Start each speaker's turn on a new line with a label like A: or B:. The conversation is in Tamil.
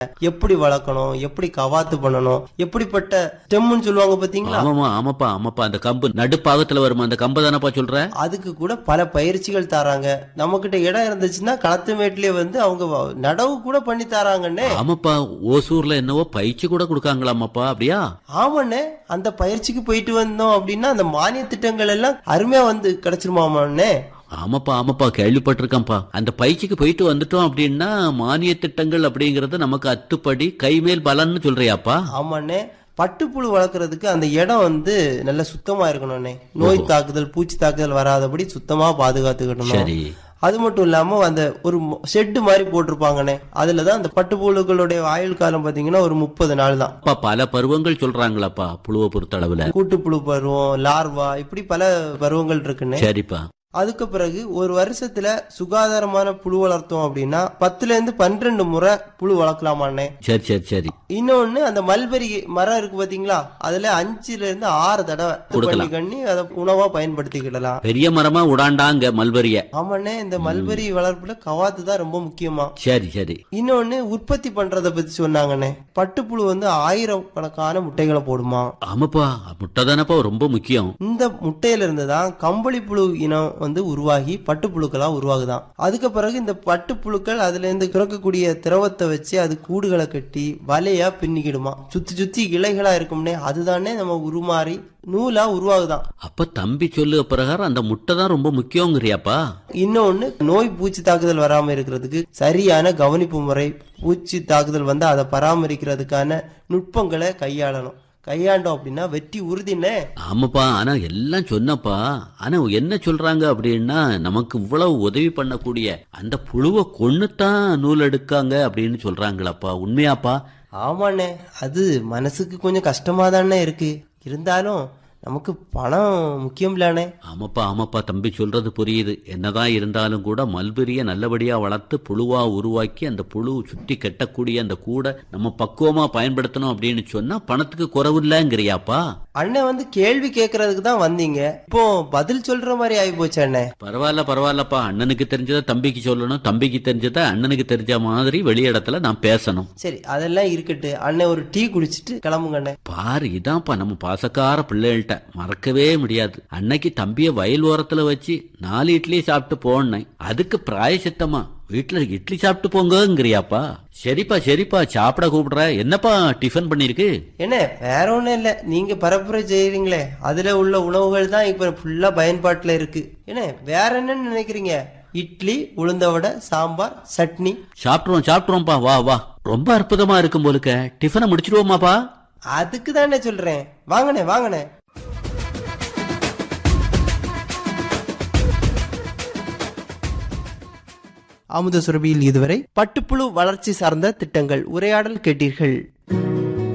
A: எப்படி வளர்க்கணும் எப்படி கவாத்து பண்ணணும் எப்படிப்பட்ட ஸ்டெம்னு சொல்லுவாங்க பாத்தீங்களா
B: ஆமாமா ஆமாப்பா ஆமாப்பா அந்த கம்பு நடுப்பாகத்துல வருமா அந்த கம்பு தானப்பா சொல்ற
A: அதுக்கு கூட பல பயிற்சிகள் தராங்க நம்ம கிட்ட இடம் இருந்துச்சுன்னா களத்து மேட்லயே வந்து அவங்க வ- நடவு கூட பண்ணி தராங்கன்னே
B: ஆமாப்பா ஓசூர்ல என்னவோ பயிற்சி கூட கொடுக்காங்களாமாப்பா அப்படியா
A: ஆமாண்ணே அந்த பயிற்சிக்கு போயிட்டு வந்தோம் அப்படின்னா அந்த மானிய திட்டங்கள் எல்லாம் அருமையா வந்து கிடைச்சிருமாமாண்ணே
B: ஆமாப்பா ஆமாப்பா கேள்விப்பட்டிருக்கேன்ப்பா அந்த பயிற்சிக்கு போயிட்டு வந்துட்டோம் அப்படின்னா மானிய திட்டங்கள் அப்படிங்கறது நமக்கு அத்துப்படி கைமேல் பலன்னு சொல்றியாப்பா
A: ஆமாண்ணே பட்டுப்புழு வளர்க்கறதுக்கு அந்த இடம் வந்து நல்ல சுத்தமா இருக்கணும்ண்ணே நோய் தாக்குதல் பூச்சி தாக்குதல் வராதபடி சுத்தமா பாதுகாத்துக்கணும்
B: சரி
A: அது மட்டும் இல்லாம அந்த ஒரு ஷெட் மாதிரி போட்டிருப்பாங்கண்ணே அதுலதான் அந்த பட்டுப்புழுக்களுடைய ஆயுள் காலம் பாத்தீங்கன்னா ஒரு முப்பது நாள் தான்
B: அப்பா பல பருவங்கள் சொல்றாங்களாப்பா புழுவை பொறுத்தளவுல
A: கூட்டுப்புழு பருவம் லார்வா இப்படி பல பருவங்கள் இருக்குண்ணே
B: சரிப்பா
A: அதுக்கு பிறகு ஒரு வருஷத்துல சுகாதாரமான புழு வளர்த்தோம் அப்படின்னா பத்துல இருந்து பன்னிரண்டு முறை புழு வளர்க்கலாமாண்ணே
B: சரி சரி சரி
A: இன்னொன்னு அந்த மல்பெரி மரம் இருக்கு பாத்தீங்களா அதுல அஞ்சுல இருந்து ஆறு தடவை பண்ணி கண்ணி அதை உணவா பயன்படுத்திக்கிடலாம்
B: பெரிய மரமா உடாண்டாங்க மல்பரிய
A: ஆமாண்ணே இந்த மல்பெரி வளர்ப்புல கவாத்து தான் ரொம்ப முக்கியமா
B: சரி சரி
A: இன்னொன்னு உற்பத்தி பண்றத பத்தி சொன்னாங்கண்ணே பட்டுப்புழு வந்து ஆயிரக்கணக்கான முட்டைகளை போடுமா
B: ஆமாப்பா முட்டை தானப்பா ரொம்ப முக்கியம்
A: இந்த முட்டையில இருந்து தான் கம்பளி புழு இனம் வந்து உருவாகி பட்டுப்புழுக்களா உருவாகுதான் அதுக்கு பிறகு இந்த பட்டுப்புழுக்கள் அதுல இருந்து சுரக்கக்கூடிய திரவத்தை வச்சு அது கூடுகளை கட்டி வலையா பின்னிக்கிடுமா சுத்தி சுத்தி இலைகளா இருக்கும்னே அதுதானே நம்ம உருமாறி நூலா உருவாகுதான்
B: அப்ப தம்பி சொல்லு பிரகாரம் அந்த முட்டை தான் ரொம்ப முக்கியங்கிறியாப்பா
A: இன்னொன்னு நோய் பூச்சி தாக்குதல் வராம இருக்கிறதுக்கு சரியான கவனிப்பு முறை பூச்சி தாக்குதல் வந்து அதை பராமரிக்கிறதுக்கான நுட்பங்களை கையாளணும் கையாண்டோம் அப்படின்னா வெற்றி உறுதினே
B: ஆமாப்பா ஆனா எல்லாம் சொன்னப்பா ஆனா என்ன சொல்றாங்க அப்படின்னா நமக்கு இவ்வளவு உதவி பண்ணக்கூடிய அந்த புழுவை கொன்னுத்தான் நூல் எடுக்காங்க அப்படின்னு சொல்றாங்களப்பா உண்மையாப்பா
A: ஆமாண்ணே அது மனசுக்கு கொஞ்சம் கஷ்டமா தானே இருக்கு இருந்தாலும் நமக்கு பணம் முக்கியம் இல்லண்ணே
B: ஆமாப்பா ஆமாப்பா தம்பி சொல்றது புரியுது என்னதான் இருந்தாலும் கூட மல்பெரிய நல்லபடியா வளர்த்து புழுவா உருவாக்கி அந்த புழு சுற்றி கெட்டக்கூடிய அந்த கூடை நம்ம பக்குவமா பயன்படுத்தணும் அப்படின்னு சொன்னா பணத்துக்கு குறவில்லைங்கிறியாப்பா
A: அண்ணன் வந்து கேள்வி கேட்கறதுக்கு தான் வந்தீங்க இப்போ பதில் சொல்ற மாதிரி ஆகி போச்சு அண்ணே
B: பரவாயில்ல பரவாயில்லப்பா அண்ணனுக்கு தெரிஞ்சதை தம்பிக்கு சொல்லணும் தம்பிக்கு தெரிஞ்சதை அண்ணனுக்கு தெரிஞ்ச மாதிரி வெளி இடத்துல நான் பேசணும்
A: சரி அதெல்லாம் இருக்கட்டு அண்ணன் ஒரு டீ குடிச்சிட்டு கிளம்புங்க அண்ணே
B: பாரு இதான்ப்பா நம்ம பாசக்கார பிள்ளைகள்கிட்ட மறக்கவே முடியாது அன்னைக்கு தம்பிய வயல் ஓரத்துல வச்சு நாலு இட்லி சாப்பிட்டு போனேன் அதுக்கு பிராயசித்தமா வீட்டுல இட்லி சாப்பிட்டு போங்கங்கிறியாப்பா சரிப்பா சரிப்பா சாப்பிட கூப்பிடுற என்னப்பா டிஃபன் பண்ணிருக்கு
A: என்ன வேற ஒண்ணும் இல்ல நீங்க பரப்புரை செய்யறீங்களே அதுல உள்ள உணவுகள் தான் இப்ப ஃபுல்லா பயன்பாட்டுல இருக்கு என்ன வேற என்னன்னு நினைக்கிறீங்க இட்லி உளுந்த வடை சாம்பார் சட்னி
B: சாப்பிட்டுருவோம் சாப்பிட்டுருவோம்ப்பா வா வா ரொம்ப அற்புதமா இருக்கும் போலுக்க டிஃபனை முடிச்சிடுவோமாப்பா
A: அதுக்கு தானே சொல்றேன் வாங்கண்ணே வாங்கண்ணே அமுத சுரபியில் இதுவரை பட்டுப்புழு வளர்ச்சி சார்ந்த திட்டங்கள் உரையாடல் கேட்டீர்கள்